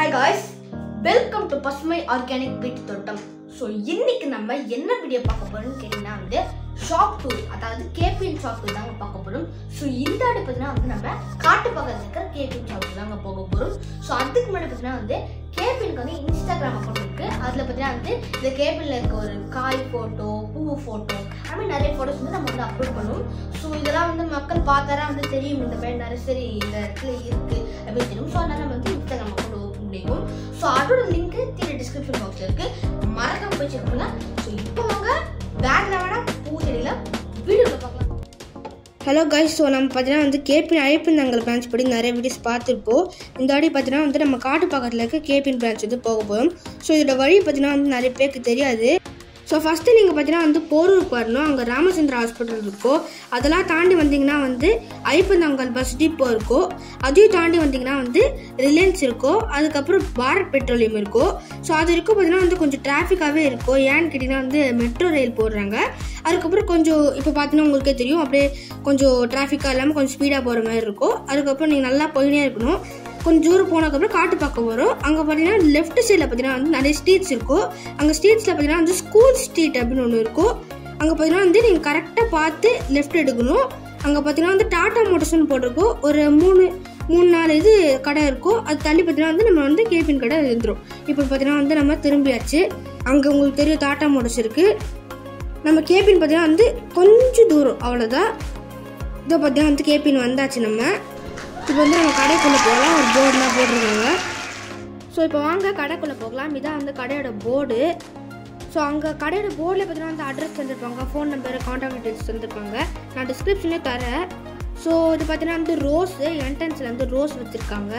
Hi guys welcome to Pasumai organic வீட்டு தோட்டம் so இன்னைக்கு நம்ம என்ன வீடியோ பார்க்க போறோம்னு கேட்டிங்கன்னா வந்து ஷாப் டூர் அதாவது கேபிஎன் ஷாப் டூர் தாங்க பார்க்க போறோம் ஸோ இந்த ஆடு பார்த்தீங்கன்னா வந்து நம்ம காட்டு பக்கத்தில் இருக்கிற கேபிஎன் ஷாப் தாங்க போக போறோம் ஸோ அதுக்கு முன்னாடி பார்த்தீங்கன்னா வந்து கேபிஎனுக்கு வந்து இன்ஸ்டாகிராம் அக்கௌண்ட் இருக்கு அதில் பார்த்தீங்கன்னா வந்து இந்த கேபிளில் இருக்க ஒரு காய் ஃபோட்டோ பூ ஃபோட்டோ அது மாதிரி நிறைய ஃபோட்டோஸ் வந்து நம்ம வந்து அப்லோட் பண்ணுவோம் ஸோ இதெல்லாம் வந்து மக்கள் பார்த்தாரா வந்து தெரியும் இந்த மாதிரி நர்சரி இந்த இடத்துல இருக்கு அப்படின்னு தெரியும் ஸோ அதனால நம்ம வந்து இன்ஸ்டாகிராம் அக்கௌண்ட் ஓப்பன் பண்ணிக்கும் ஸோ அதோட லிங்க் கீழே டிஸ்கிரிப்ஷன் பாக்ஸில் இருக்கு மறக்காம போய் செக் பண்ணுங்க ஸோ இப்போ வாங்க வேற வேணா பூச்செடியில் வீடியோவில் பார்க்கலாம் ஹலோ கைஸ் ஸோ நம்ம பார்த்தீங்கன்னா வந்து கேபின் அழைப்புந்தங்கள் பிரான்ச் படி நிறைய வீடியோஸ் பார்த்துருப்போம் இந்த வாட்டி பார்த்தீங்கன்னா வந்து நம்ம காட்டு பக்கத்தில் இருக்க கேபின் பிரான்ச் வந்து போக போகிறோம் ஸோ இதோட வழி பார்த்தீங்கன்னா வந்து நிறைய பேருக்கு தெரியாது ஸோ ஃபஸ்ட்டு நீங்கள் பார்த்தீங்கன்னா வந்து போரூருக்கு வரணும் அங்கே ராமச்சந்திரா ஹாஸ்பிட்டல் இருக்கும் அதெல்லாம் தாண்டி வந்தீங்கன்னா வந்து ஐப்பந்தங்கல் பஸ் டிப்போ இருக்கும் அதையும் தாண்டி வந்தீங்கன்னா வந்து ரிலையன்ஸ் இருக்கும் அதுக்கப்புறம் பாரத் பெட்ரோலியம் இருக்கும் ஸோ அது இருக்கும் பார்த்தீங்கன்னா வந்து கொஞ்சம் டிராஃபிக்காகவே இருக்கும் ஏன்னு கேட்டிங்கன்னா வந்து மெட்ரோ ரயில் போடுறாங்க அதுக்கப்புறம் கொஞ்சம் இப்போ பார்த்தீங்கன்னா உங்களுக்கே தெரியும் அப்படியே கொஞ்சம் டிராஃபிக்காக இல்லாமல் கொஞ்சம் ஸ்பீடாக போகிற மாதிரி இருக்கும் அதுக்கப்புறம் நீங்கள் நல்லா போயினே இருக்கணும் கொஞ்சம் தூரம் போனதுக்கப்புறம் காட்டு பக்கம் வரும் அங்கே பார்த்தீங்கன்னா லெஃப்ட் சைடில் பார்த்தீங்கன்னா வந்து நிறைய ஸ்ட்ரீட்ஸ் இருக்கும் அங்கே ஸ்ட்ரீட்ஸில் பார்த்தீங்கன்னா வந்து ஸ்கூல் ஸ்ட்ரீட் அப்படின்னு ஒன்று இருக்கும் அங்கே பார்த்தீங்கன்னா வந்து நீங்கள் கரெக்டாக பார்த்து லெஃப்ட் எடுக்கணும் அங்கே பார்த்தீங்கன்னா வந்து டாடா மோட்டர்ஸ்னு போட்டிருக்கோம் ஒரு மூணு மூணு நாலு இது கடை இருக்கும் அது தள்ளி பார்த்தீங்கன்னா வந்து நம்ம வந்து கேபின் கடை இருந்துரும் இப்போ பார்த்தீங்கன்னா வந்து நம்ம திரும்பியாச்சு அங்கே உங்களுக்கு தெரியும் டாடா மோட்டர்ஸ் இருக்குது நம்ம கேபின் பார்த்தீங்கன்னா வந்து கொஞ்சம் தூரம் அவ்வளோதான் இதை பார்த்தீங்கன்னா வந்து கேபின் வந்தாச்சு நம்ம இப்போ வந்து நம்ம கடைக்குள்ளே போகலாம் ஒரு போர்டுலாம் போட்டிருக்காங்க ஸோ இப்போ வாங்க கடைக்குள்ளே போகலாம் இதான் வந்து கடையோட போர்டு ஸோ அங்கே கடையோட போர்டில் பார்த்தீங்கன்னா வந்து அட்ரஸ் தந்திருப்பாங்க ஃபோன் நம்பர் காண்டாக்ட் டீட்டெயில்ஸ் தந்திருப்பாங்க நான் டிஸ்கிரிப்ஷனே தரேன் ஸோ இது பார்த்தீங்கன்னா வந்து ரோஸு என்ட்ரன்ஸில் வந்து ரோஸ் வச்சுருக்காங்க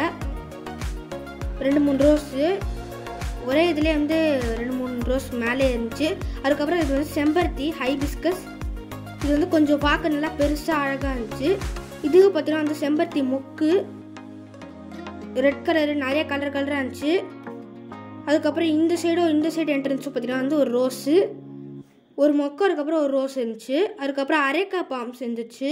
ரெண்டு மூணு ரோஸு ஒரே இதுலேயே வந்து ரெண்டு மூணு ரோஸ் மேலே இருந்துச்சு அதுக்கப்புறம் இது வந்து செம்பருத்தி ஹைபிஸ்கஸ் இது வந்து கொஞ்சம் பார்க்க நல்லா பெருசாக அழகாக இருந்துச்சு இது பார்த்தீங்கன்னா வந்து செம்பருத்தி மொக்கு ரெட் கலர் நிறைய கலர் கலராக இருந்துச்சு அதுக்கப்புறம் இந்த சைடும் இந்த சைடு என்ட்ரன்ஸும் பார்த்தீங்கன்னா வந்து ஒரு ரோஸு ஒரு மொக்கு அதுக்கப்புறம் ஒரு ரோஸ் இருந்துச்சு அதுக்கப்புறம் அரேக்கா பாம்ஸ் இருந்துச்சு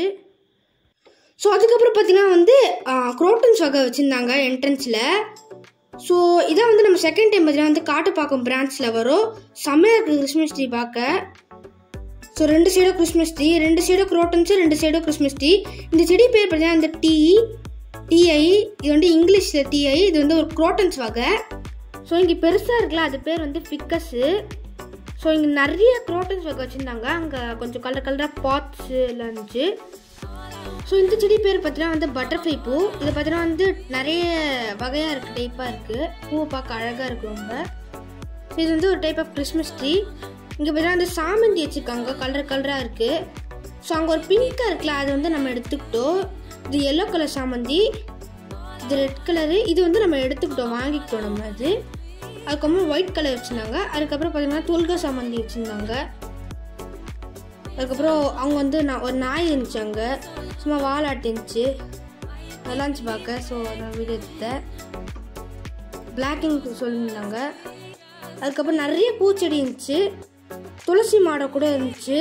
ஸோ அதுக்கப்புறம் பார்த்தீங்கன்னா வந்து குரோட்டன்ஸ் வகை வச்சுருந்தாங்க என்ட்ரன்ஸில் ஸோ இதான் வந்து நம்ம செகண்ட் டைம் பார்த்தீங்கன்னா வந்து காட்டுப்பாக்கம் பிரான்ச்சில் வரும் செம்மையாக இருக்குது கிறிஸ்மஸ் ட்ரீ பார்க்க ஸோ ரெண்டு சைடும் கிறிஸ்மஸ் ட்ரீ ரெண்டு சைடும் குரோட்டன்ஸு ரெண்டு சைடும் கிறிஸ்மஸ் ட்ரீ இந்த செடி பேர் பார்த்தீங்கன்னா இந்த டீ டிஐ இது வந்து இங்கிலீஷில் டிஐ இது வந்து ஒரு குரோட்டன்ஸ் வகை ஸோ இங்கே பெருசாக இருக்குல்ல அது பேர் வந்து ஃபிக்கஸு ஸோ இங்கே நிறைய குரோட்டன்ஸ் வகை வச்சுருந்தாங்க அங்கே கொஞ்சம் கலர் கலராக பாட்ஸு எல்லாம் இருந்துச்சு ஸோ இந்த செடி பேர் பார்த்தீங்கன்னா வந்து பட்டர்ஃப்ளை பூ இது பார்த்தீங்கன்னா வந்து நிறைய வகையாக இருக்குது டைப்பாக இருக்குது பூவை பார்க்க அழகாக இருக்கு ரொம்ப இது வந்து ஒரு டைப் ஆஃப் கிறிஸ்மஸ் ட்ரீ இங்கே பார்த்தீங்கன்னா வந்து சாமந்தி வச்சுருக்காங்க கலர் கலராக இருக்குது ஸோ அங்கே ஒரு பிங்காக இருக்குல்ல அது வந்து நம்ம எடுத்துக்கிட்டோம் இது எல்லோ கலர் சாமந்தி இது ரெட் கலரு இது வந்து நம்ம எடுத்துக்கிட்டோம் வாங்கிக்கிட்டோம் நம்ம அது அதுக்கப்புறம் ஒயிட் கலர் வச்சுருந்தாங்க அதுக்கப்புறம் பார்த்தீங்கன்னா துல்கா சாமந்தி வச்சுருந்தாங்க அதுக்கப்புறம் அவங்க வந்து நான் ஒரு நாய் இருந்துச்சு அங்கே சும்மா வாலாட்டி இருந்துச்சு நல்லா இருந்துச்சு பார்க்க ஸோ நான் வீடியோ எடுத்தேன் பிளாக்கிங் சொல்லியிருந்தாங்க அதுக்கப்புறம் நிறைய பூச்செடி இருந்துச்சு துளசி மாடம் கூட இருந்துச்சு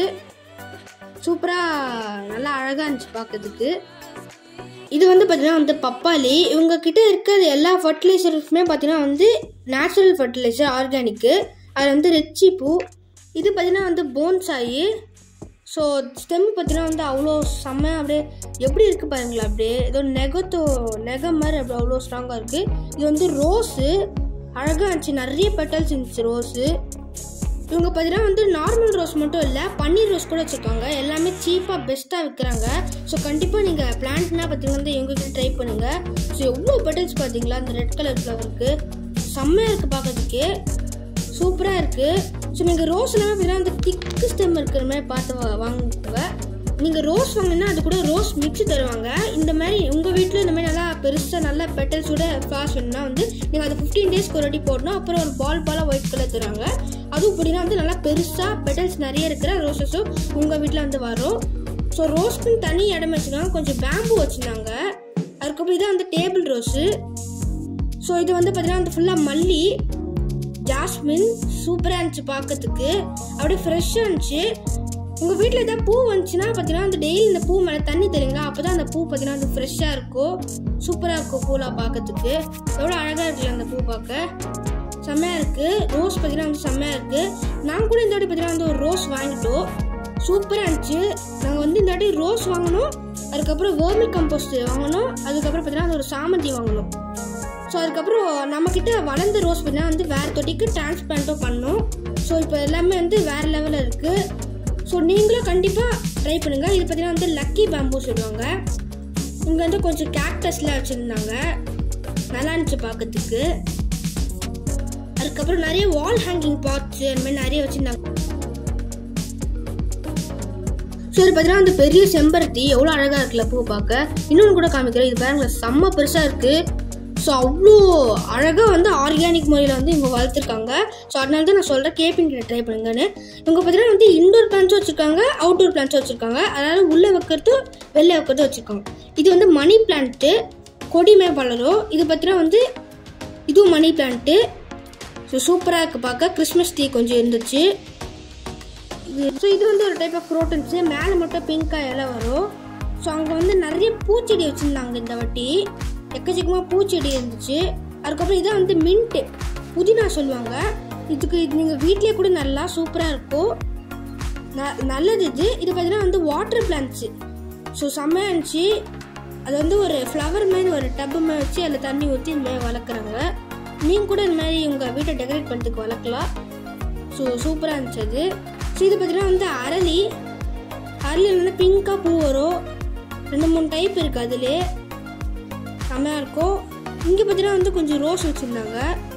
சூப்பராக நல்லா அழகாக இருந்துச்சு பார்க்கறதுக்கு இது வந்து பார்த்தீங்கன்னா வந்து பப்பாளி இவங்க கிட்ட இருக்கிற எல்லா ஃபர்டிலைசர்ஸுமே பார்த்தீங்கன்னா வந்து நேச்சுரல் ஃபர்டிலைசர் ஆர்கானிக்கு அது வந்து ரெச்சி பூ இது பார்த்தீங்கன்னா வந்து போன்சாயி ஸோ ஸ்டெம் பார்த்தீங்கன்னா வந்து அவ்வளோ செம்ம அப்படியே எப்படி இருக்குது பாருங்களா அப்படியே ஏதோ நெகத்தோ நெகை மாதிரி அப்படி அவ்வளோ ஸ்ட்ராங்காக இருக்குது இது வந்து ரோஸு அழகாக இருந்துச்சு நிறைய பெட்டல்ஸ் இருந்துச்சு ரோஸு இவங்க பார்த்தீங்கன்னா வந்து நார்மல் ரோஸ் மட்டும் இல்லை பன்னீர் ரோஸ் கூட வச்சுருக்காங்க எல்லாமே சீப்பாக பெஸ்ட்டாக விற்கிறாங்க ஸோ கண்டிப்பாக நீங்கள் பிளான்ட்னா பார்த்தீங்கன்னா வந்து எங்ககிட்ட ட்ரை பண்ணுங்கள் ஸோ எவ்வளோ பெட்டல்ஸ் பார்த்தீங்களா அந்த ரெட் கலர் ஃப்ளவருக்கு செம்மையாக இருக்குது பார்க்கறதுக்கே சூப்பராக இருக்குது ஸோ நீங்கள் ரோஸ் எல்லாமே பார்த்தீங்கன்னா அந்த திக்கு ஸ்டெம் இருக்கிற மாதிரி பார்த்து வா- வாங்குங்க நீங்கள் ரோஸ் வாங்கினா அது கூட ரோஸ் மிக்ஸ் தருவாங்க இந்த மாதிரி உங்கள் வீட்டில் இந்த மாதிரி நல்லா பெருசாக நல்லா பெட்டல்ஸோட ஃப்ளாஸ் வேணும்னா வந்து நீங்கள் அதை ஃபிஃப்டீன் டேஸ்க்கு ஒரு வாட்டி போடணும் அப்புறம் ஒரு பால் பாலாக ஒயிட் கலர் தருவாங்க அதுவும் இப்படின்னா வந்து நல்லா பெருசாக பெட்டல்ஸ் நிறைய இருக்கிற ரோசஸும் உங்கள் வீட்டில் வந்து வரும் ஸோ ரோஸ்க்குன்னு தனி இடம் வச்சுருக்காங்க கொஞ்சம் பேம்பு வச்சுருந்தாங்க அதுக்கப்புறம் இதான் வந்து டேபிள் ரோஸு ஸோ இது வந்து பார்த்தீங்கன்னா வந்து ஃபுல்லாக மல்லி ஜாஸ்மின் சூப்பராக இருந்துச்சு பார்க்கறதுக்கு அப்படியே ஃப்ரெஷ்ஷாக இருந்துச்சு உங்கள் வீட்டில் ஏதாவது பூ வந்துச்சுன்னா பார்த்தீங்கன்னா அந்த டெய்லி இந்த பூ மேலே தண்ணி தெளிங்களா அப்போ தான் அந்த பூ பார்த்தீங்கன்னா அது ஃப்ரெஷ்ஷாக இருக்கும் சூப்பராக இருக்கும் பூலாம் பார்க்கறதுக்கு எவ்வளோ அழகாக இருக்குல்ல அந்த பூ பார்க்க செம்மையாக இருக்குது ரோஸ் பார்த்தீங்கன்னா வந்து செம்மையாக இருக்குது நாங்கள் கூட இந்த வாட்டி பார்த்தீங்கன்னா வந்து ஒரு ரோஸ் வாங்கிட்டோம் சூப்பராக இருந்துச்சு நாங்கள் வந்து இந்த வாட்டி ரோஸ் வாங்கினோம் அதுக்கப்புறம் வேர்மி கம்போஸ்ட் வாங்கினோம் அதுக்கப்புறம் பார்த்தீங்கன்னா அந்த ஒரு சாமந்தி வாங்கினோம் ஸோ அதுக்கப்புறம் நம்மக்கிட்ட வளர்ந்த ரோஸ் பார்த்தீங்கன்னா வந்து வேறு தொட்டிக்கு டிரான்ஸ்பிளான்ட்டும் பண்ணோம் ஸோ இப்போ எல்லாமே வந்து வேறு லெவலில் இருக்குது ஸோ நீங்களும் கண்டிப்பாக ட்ரை பண்ணுங்கள் இது பார்த்தீங்கன்னா வந்து லக்கி பேம்பூ சொல்லுவாங்க இங்கே வந்து கொஞ்சம் கேக்டஸ்லாம் வச்சுருந்தாங்க நல்லா இருந்துச்சு பார்க்கறதுக்கு அதுக்கப்புறம் நிறைய வால் ஹேங்கிங் பாட்ஸ் அந்த மாதிரி நிறைய வச்சுருந்தாங்க ஸோ இது பார்த்தீங்கன்னா அந்த பெரிய செம்பருத்தி எவ்வளோ அழகாக இருக்குல்ல பூ பார்க்க இன்னொன்று கூட காமிக்கிறேன் இது பாருங்களேன் செம்ம பெருசாக இருக்குது ஸோ அவ்வளோ அழகாக வந்து ஆர்கானிக் முறையில் வந்து இவங்க வளர்த்துருக்காங்க ஸோ அதனால தான் நான் சொல்கிறேன் கேப்பிங் கிட்ட ட்ரை பண்ணுங்கன்னு இவங்க பார்த்தீங்கன்னா வந்து இண்டோர் பிளான்ஸும் வச்சுருக்காங்க அவுட்டோர் பிளான்ஸும் வச்சுருக்காங்க அதாவது உள்ளே வைக்கிறது வெளில வைக்கிறது வச்சுருக்காங்க இது வந்து மணி பிளான்ட்டு கொடிமே வளரும் இது பார்த்தீங்கன்னா வந்து இதுவும் மணி பிளான்ட்டு ஸோ சூப்பராக இருக்குது பார்க்க கிறிஸ்மஸ் ட்ரீ கொஞ்சம் இருந்துச்சு இது ஸோ இது வந்து ஒரு டைப் ஆஃப் க்ரோட்டன்ஸு மேலே மட்டும் பிங்காக இலை வரும் ஸோ அங்கே வந்து நிறைய பூச்செடி வச்சுருந்தாங்க இந்த வாட்டி எக்கச்சக்கமாக பூச்செடி இருந்துச்சு அதுக்கப்புறம் இதான் வந்து மின்ட்டு புதினா சொல்லுவாங்க இதுக்கு இது நீங்கள் வீட்லேயே கூட நல்லா சூப்பராக இருக்கும் ந நல்லது இது இது பார்த்தீங்கன்னா வந்து வாட்டர் பிளான்ட்ஸு ஸோ செம்மையாக இருந்துச்சு அது வந்து ஒரு ஃப்ளவர் மாதிரி ஒரு டப்பு மாதிரி வச்சு அதில் தண்ணி ஊற்றி இந்த மாதிரி வளர்க்குறாங்க நீங்கள் கூட இந்த மாதிரி உங்கள் வீட்டை டெக்கரேட் பண்ணுறதுக்கு வளர்க்கலாம் ஸோ சூப்பராக இருந்துச்சு அது ஸோ இது பார்த்தீங்கன்னா வந்து அரளி அரளி வந்து பிங்காக பூ வரும் ரெண்டு மூணு டைப் இருக்குது அதிலே செம்மையாக இருக்கும் இங்கே பார்த்தீங்கன்னா வந்து கொஞ்சம் ரோஸ் வச்சுருந்தாங்க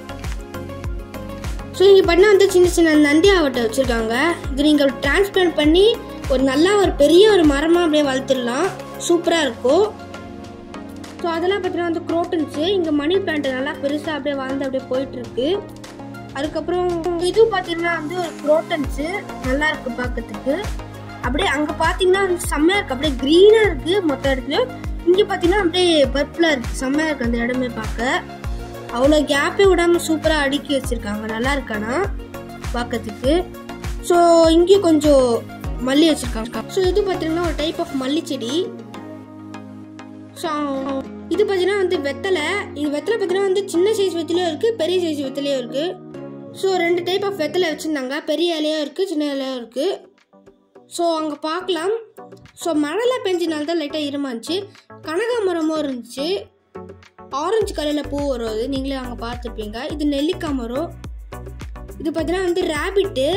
ஸோ இங்கே பார்த்தீங்கன்னா வந்து சின்ன சின்ன நந்தி ஆவட்டை வச்சுருக்காங்க இது நீங்கள் டிரான்ஸ்பிளான்ட் பண்ணி ஒரு நல்லா ஒரு பெரிய ஒரு மரமாக அப்படியே வளர்த்துடலாம் சூப்பராக இருக்கும் ஸோ அதெல்லாம் பார்த்தீங்கன்னா வந்து குரோட்டன்ஸு இங்கே மணி பிளான்ட் நல்லா பெருசாக அப்படியே வளர்ந்து அப்படியே போயிட்டுருக்கு அதுக்கப்புறம் இது பார்த்தீங்கன்னா வந்து ஒரு குரோட்டன்ஸு நல்லா இருக்கு பார்க்கறதுக்கு அப்படியே அங்கே பார்த்தீங்கன்னா வந்து செம்மையாக இருக்குது அப்படியே க்ரீனாக இருக்குது மொத்த இடத்துலையும் இங்கே பார்த்தீங்கன்னா அப்படியே பர்பிளாக இருக்குது செம்மையாக இருக்குது அந்த இடமே பார்க்க அவ்வளோ கேப்பே விடாமல் சூப்பராக அடுக்கி வச்சுருக்காங்க நல்லா இருக்கானா பார்க்கறதுக்கு ஸோ இங்கேயும் கொஞ்சம் மல்லி வச்சுருக்காங்க ஸோ இது பார்த்தீங்கன்னா ஒரு டைப் ஆஃப் மல்லி செடி ஸோ இது பார்த்தீங்கன்னா வந்து வெத்தலை இது வெத்தலை பார்த்தீங்கன்னா வந்து சின்ன சைஸ் வெத்தலையும் இருக்குது பெரிய சைஸ் வெத்தலையும் இருக்குது ஸோ ரெண்டு டைப் ஆஃப் வெத்தலை வச்சுருந்தாங்க பெரிய இலையும் இருக்குது சின்ன இலையும் இருக்குது ஸோ அங்கே பார்க்கலாம் ஸோ மழைலாம் பெஞ்சனால தான் லைட்டாக இருமாச்சு கனகாமரமும் இருந்துச்சு ஆரஞ்சு கலரில் பூ வரும் அது நீங்களே அங்கே பார்த்துருப்பீங்க இது நெல்லிக்காய் மரம் இது பார்த்தீங்கன்னா வந்து ரேபிட்டு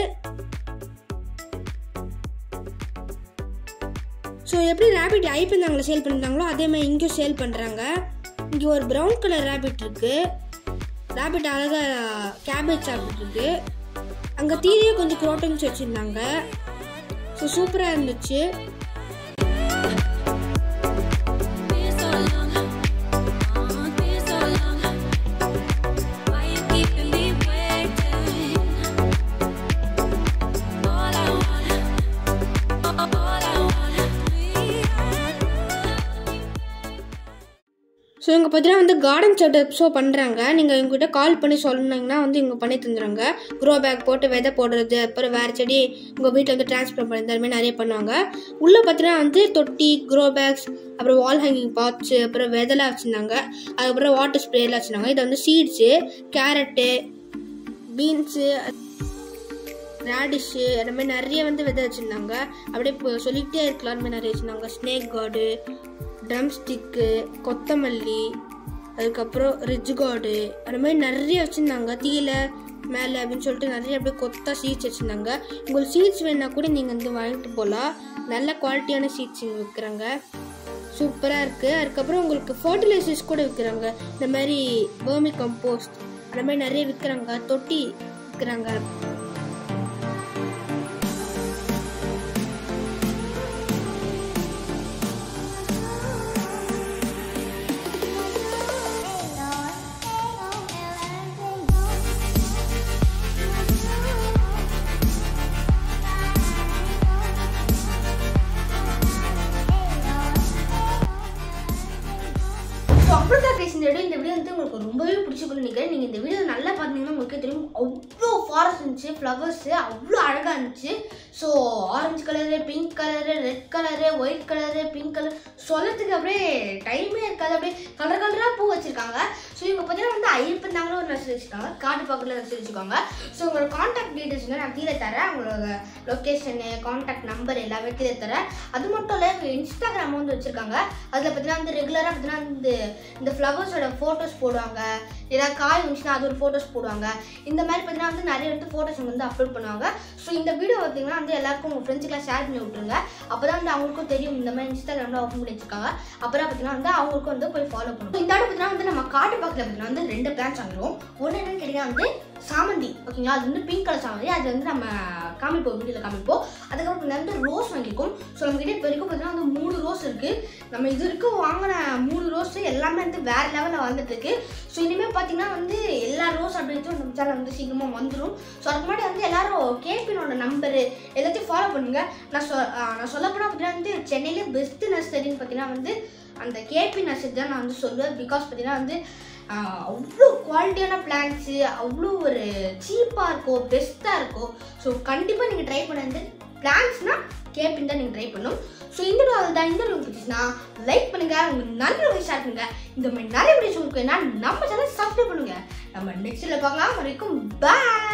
ஸோ எப்படி ரேபிட் ஐப்பந்தாங்களை சேல் பண்ணிருந்தாங்களோ அதே மாதிரி இங்கேயும் சேல் பண்ணுறாங்க இங்கே ஒரு ப்ரௌன் கலர் ரேபிட் இருக்கு ரேபிட் அழகாக கேபேஜ் சாப்பிட்டுருக்கு அங்கே தீரையே கொஞ்சம் க்ரோட்டன்ஸ் வச்சுருந்தாங்க ஸோ சூப்பராக இருந்துச்சு Been so long, oh, been so long. Why you keeping me waiting? All I want, all I want, we so இவங்க பார்த்தீங்கன்னா வந்து கார்டன் செட்டப்ஸோ பண்ணுறாங்க நீங்கள் இவங்ககிட்ட கால் பண்ணி சொன்னீங்கன்னா வந்து இவங்க பண்ணி தந்துடுறாங்க க்ரோ பேக் போட்டு விதை போடுறது அப்புறம் வேறு செடி உங்கள் வீட்டில் வந்து டிரான்ஸ்ஃபர் பண்ணி இந்த மாதிரி நிறைய பண்ணுவாங்க உள்ளே பார்த்தீங்கன்னா வந்து தொட்டி க்ரோ பேக்ஸ் அப்புறம் வால் ஹேங்கிங் பாட்ஸு அப்புறம் விதைலாம் வச்சுருந்தாங்க அதுக்கப்புறம் வாட்டர் ஸ்ப்ரேலாம் வச்சுருந்தாங்க இது வந்து சீட்ஸு கேரட்டு பீன்ஸு ரேடிஷு அந்த மாதிரி நிறைய வந்து விதை வச்சுருந்தாங்க அப்படியே இப்போ சொல்லிக்கிட்டே இருக்கலாம் அந்த மாதிரி நிறைய வச்சுருந்தாங்க ஸ்னேக் கார்டு ட்ரம் ஸ்டிக்கு கொத்தமல்லி அதுக்கப்புறம் ரிட்ஜ் கார்டு அந்த மாதிரி நிறைய வச்சுருந்தாங்க தீயில மேலே அப்படின்னு சொல்லிட்டு நிறைய அப்படியே கொத்தா சீட்ஸ் வச்சுருந்தாங்க உங்களுக்கு சீட்ஸ் வேணா கூட நீங்கள் வந்து வாங்கிட்டு போகலாம் நல்ல குவாலிட்டியான சீட்ஸ் இங்கே விற்கிறாங்க சூப்பராக இருக்குது அதுக்கப்புறம் உங்களுக்கு ஃபர்டிலைசர்ஸ் கூட விற்கிறாங்க இந்த மாதிரி வேர்மி கம்போஸ்ட் அந்த மாதிரி நிறைய விற்கிறாங்க தொட்டி விற்கிறாங்க ஸோ அப்படிதான் பேசி இந்த வீடியோ இந்த வீடியோ வந்து உங்களுக்கு ரொம்பவே பிடிச்சிருக்குன்னு நினைக்கிறேன் நீங்கள் இந்த வீடியோ நல்லா பார்த்தீங்கன்னா உங்களுக்கே தெரியும் அவ்வளோ ஃபாரஸ்ட் இருந்துச்சு ஃப்ளவர்ஸு அவ்வளோ அழகாக இருந்துச்சு so orange colour pink colour red colour white colour pink colour சொல்லத்துக்கு அப்படியே டைமே இருக்காது அப்படியே கலர் கலராக பூ வச்சுருக்காங்க ஸோ இவங்க பார்த்தீங்கன்னா வந்து ஐயப்பன் தாங்களும் ஒரு நர்சரி வச்சுருக்காங்க காட்டு பக்கத்தில் நர்சரி வச்சுருக்காங்க ஸோ உங்களோட காண்டாக்ட் டீட்டெயில்ஸ் வந்து நான் கீழே தரேன் அவங்களோட லொக்கேஷனு காண்டாக்ட் நம்பர் எல்லாமே கீழே தரேன் அது மட்டும் இல்லை இவங்க இன்ஸ்டாகிராம் வந்து வச்சுருக்காங்க அதில் பார்த்தீங்கன்னா வந்து ரெகுலராக பார்த்தீங்கன்னா வந்து இந்த ஃப்ளவர்ஸோட ஃபோட்டோஸ் போடுவாங்க ஏதாவது காய் இருந்துச்சுன்னா அது ஒரு ஃபோட்டோஸ் போடுவாங்க இந்த மாதிரி பார்த்தீங்கன்னா வந்து நிறைய வந்து ஃபோட்டோஸ் வந்து அப்லோட் பண்ணுவாங்க ஸோ இந்த வீடியோ பார்த்தீங்கன்னா வந்து எல்லாருக்கும் உங்கள் ஃப்ரெண்ட்ஸுக்கெலாம் ஷேர் பண்ணி விட்ருங்க அப்போ தான் வந்து அவங்களுக்கும் தெரியும் இந்த மாதிரி இன்ஸ்டாகிராமில் ஓப்பன் பண்ணி வச்சிருக்காங்க அப்புறம் பார்த்தீங்கன்னா வந்து அவங்களுக்கும் வந்து போய் ஃபாலோ பண்ணுவோம் இந்த ஆடு பார்த்தீங்கன்னா வந்து நம்ம காட்டு பக்கத்தில் பார்த்தீங்கன்னா வந்து ரெண்டு பிளான்ஸ் வாங்குறோம் ஒன்று என்னன்னு கேட்டிங்கன்னா வந்து சாமந்தி ஓகேங்களா அது வந்து பிங்க் கலர் சாமந்தி அது வந்து நம்ம காமிப்போம் வீட்டில் காமிப்போம் அதுக்கப்புறம் பார்த்தீங்கன்னா வந்து ரோஸ் வாங்கியிருக்கோம் ஸோ நம்மகிட்ட இப்போ வரைக்கும் பார்த்தீங்கன்னா வந்து மூணு ரோஸ் இருக்குது நம்ம இது வரைக்கும் வாங்கின மூணு ரோஸ் எல்லாமே வந்து வேறு லெவலில் வந்துட்டு இருக்கு ஸோ இனிமேல் பார்த்தீங்கன்னா வந்து எல்லா ரோஸ் அப்டேட்ஸும் நம்ம சேனல் வந்து சீக்கிரமாக வந்துடும் ஸோ அதுக்கு முன்னாடி வந்து எல்லாரும் கேபினோட நம்பரு எல்லாத்தையும் ஃபாலோ பண்ணுங்க நான் சொ ஆஹ் நான் சொல்ல போனால் பார்த்தீங்கன்னா வந்து சென்னையிலே பெஸ்ட் நர்சரின்னு பார்த்தீங்கன்னா வந்து அந்த கேபி நர்சரி தான் நான் வந்து சொல்லுவேன் பிகாஸ் பார்த்தீங்கன்னா வந்து ஆஹ் அவ்வளோ குவாலிட்டியான பிளான்ஸு அவ்வளோ ஒரு சீப்பாக இருக்கும் பெஸ்ட்டாக இருக்கும் ஸோ கண்டிப்பாக நீங்கள் ட்ரை பண்ண வந்து பிளான்ஸ்னால் கேபின் தான் நீங்கள் ட்ரை பண்ணணும் ஸோ இந்த நாள் தான் இந்த உங்களுக்கு பிடிச்சினா லைக் பண்ணுங்க உங்களுக்கு நல்ல ஷேர் பண்ணுங்க இந்த மாதிரி நிறைய வீடியோஸ் உங்களுக்கு என்ன நம்ம சேனல் சப்ஸ்கிரைப் பண்ணுங்க நம்ம நெக்ஸ்ட்டில் பார்க்கலாம் வரைக்கும் பாய்